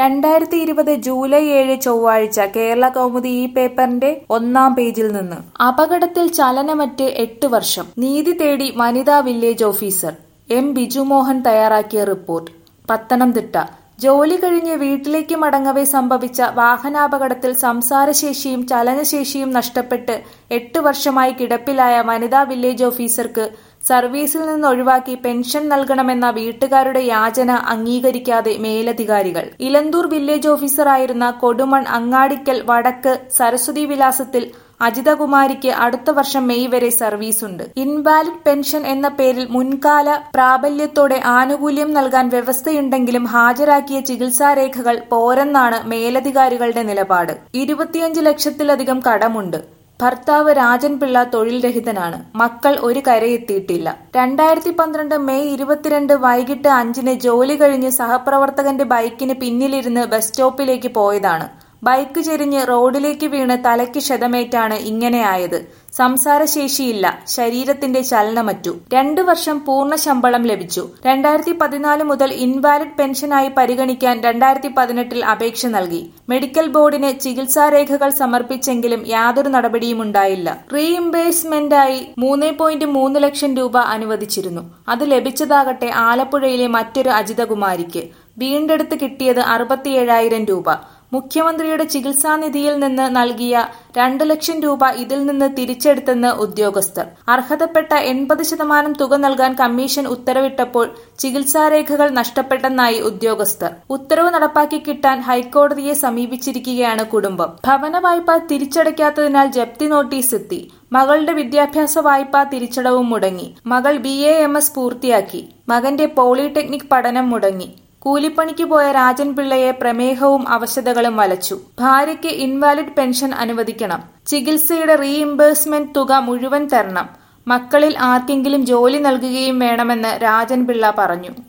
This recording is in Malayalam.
രണ്ടായിരത്തി ഇരുപത് ജൂലൈ ഏഴ് ചൊവ്വാഴ്ച കേരള കൗമുദി ഈ പേപ്പറിന്റെ ഒന്നാം പേജിൽ നിന്ന് അപകടത്തിൽ ചലനമറ്റ് എട്ട് വർഷം നീതി തേടി വനിതാ വില്ലേജ് ഓഫീസർ എം ബിജുമോഹൻ തയ്യാറാക്കിയ റിപ്പോർട്ട് പത്തനംതിട്ട ജോലി കഴിഞ്ഞ് വീട്ടിലേക്ക് മടങ്ങവേ സംഭവിച്ച വാഹനാപകടത്തിൽ സംസാരശേഷിയും ചലനശേഷിയും നഷ്ടപ്പെട്ട് എട്ട് വർഷമായി കിടപ്പിലായ വനിതാ വില്ലേജ് ഓഫീസർക്ക് സർവീസിൽ നിന്ന് ഒഴിവാക്കി പെൻഷൻ നൽകണമെന്ന വീട്ടുകാരുടെ യാചന അംഗീകരിക്കാതെ മേലധികാരികൾ ഇലന്തൂർ വില്ലേജ് ഓഫീസറായിരുന്ന കൊടുമൺ അങ്ങാടിക്കൽ വടക്ക് സരസ്വതി വിലാസത്തിൽ അജിതകുമാരിക്ക് അടുത്ത വർഷം മെയ് വരെ സർവീസുണ്ട് ഇൻവാലിഡ് പെൻഷൻ എന്ന പേരിൽ മുൻകാല പ്രാബല്യത്തോടെ ആനുകൂല്യം നൽകാൻ വ്യവസ്ഥയുണ്ടെങ്കിലും ഹാജരാക്കിയ ചികിത്സാരേഖകൾ പോരെന്നാണ് മേലധികാരികളുടെ നിലപാട് ഇരുപത്തിയഞ്ച് ലക്ഷത്തിലധികം കടമുണ്ട് ഭർത്താവ് രാജൻ പിള്ള തൊഴിൽ രഹിതനാണ് മക്കൾ ഒരു കരയെത്തിയിട്ടില്ല രണ്ടായിരത്തി പന്ത്രണ്ട് മെയ് ഇരുപത്തിരണ്ട് വൈകിട്ട് അഞ്ചിന് ജോലി കഴിഞ്ഞ് സഹപ്രവർത്തകന്റെ ബൈക്കിന് പിന്നിലിരുന്ന് ബസ് സ്റ്റോപ്പിലേക്ക് പോയതാണ് ബൈക്ക് ചെരിഞ്ഞ് റോഡിലേക്ക് വീണ് തലയ്ക്ക് ക്ഷതമേറ്റാണ് ഇങ്ങനെയായത് സംസാരശേഷിയില്ല ശരീരത്തിന്റെ ചലനമറ്റു രണ്ടു വർഷം പൂർണ്ണ ശമ്പളം ലഭിച്ചു രണ്ടായിരത്തി പതിനാല് മുതൽ ഇൻവാലിഡ് പെൻഷനായി പരിഗണിക്കാൻ രണ്ടായിരത്തി പതിനെട്ടിൽ അപേക്ഷ നൽകി മെഡിക്കൽ ബോർഡിന് ചികിത്സാരേഖകൾ സമർപ്പിച്ചെങ്കിലും യാതൊരു നടപടിയും ഉണ്ടായില്ല റീഇംബേഴ്സ്മെന്റായി മൂന്ന് പോയിന്റ് മൂന്ന് ലക്ഷം രൂപ അനുവദിച്ചിരുന്നു അത് ലഭിച്ചതാകട്ടെ ആലപ്പുഴയിലെ മറ്റൊരു അജിതകുമാരിക്ക് വീണ്ടെടുത്ത് കിട്ടിയത് അറുപത്തിയേഴായിരം രൂപ മുഖ്യമന്ത്രിയുടെ ചികിത്സാനിധിയിൽ നിന്ന് നൽകിയ രണ്ട് ലക്ഷം രൂപ ഇതിൽ നിന്ന് തിരിച്ചെടുത്തെന്ന് ഉദ്യോഗസ്ഥർ അർഹതപ്പെട്ട എൺപത് ശതമാനം തുക നൽകാൻ കമ്മീഷൻ ഉത്തരവിട്ടപ്പോൾ ചികിത്സാരേഖകൾ നഷ്ടപ്പെട്ടെന്നായി ഉദ്യോഗസ്ഥർ ഉത്തരവ് നടപ്പാക്കി കിട്ടാൻ ഹൈക്കോടതിയെ സമീപിച്ചിരിക്കുകയാണ് കുടുംബം ഭവന വായ്പ തിരിച്ചടയ്ക്കാത്തതിനാൽ ജപ്തി നോട്ടീസ് എത്തി മകളുടെ വിദ്യാഭ്യാസ വായ്പ തിരിച്ചടവും മുടങ്ങി മകൾ ബി എ എം എസ് പൂർത്തിയാക്കി മകന്റെ പോളിടെക്നിക് പഠനം മുടങ്ങി കൂലിപ്പണിക്ക് പോയ രാജൻ പിള്ളയെ പ്രമേഹവും അവശതകളും വലച്ചു ഭാര്യയ്ക്ക് ഇൻവാലിഡ് പെൻഷൻ അനുവദിക്കണം ചികിത്സയുടെ റീഇംബേഴ്സ്മെന്റ് തുക മുഴുവൻ തരണം മക്കളിൽ ആർക്കെങ്കിലും ജോലി നൽകുകയും വേണമെന്ന് രാജൻ പിള്ള പറഞ്ഞു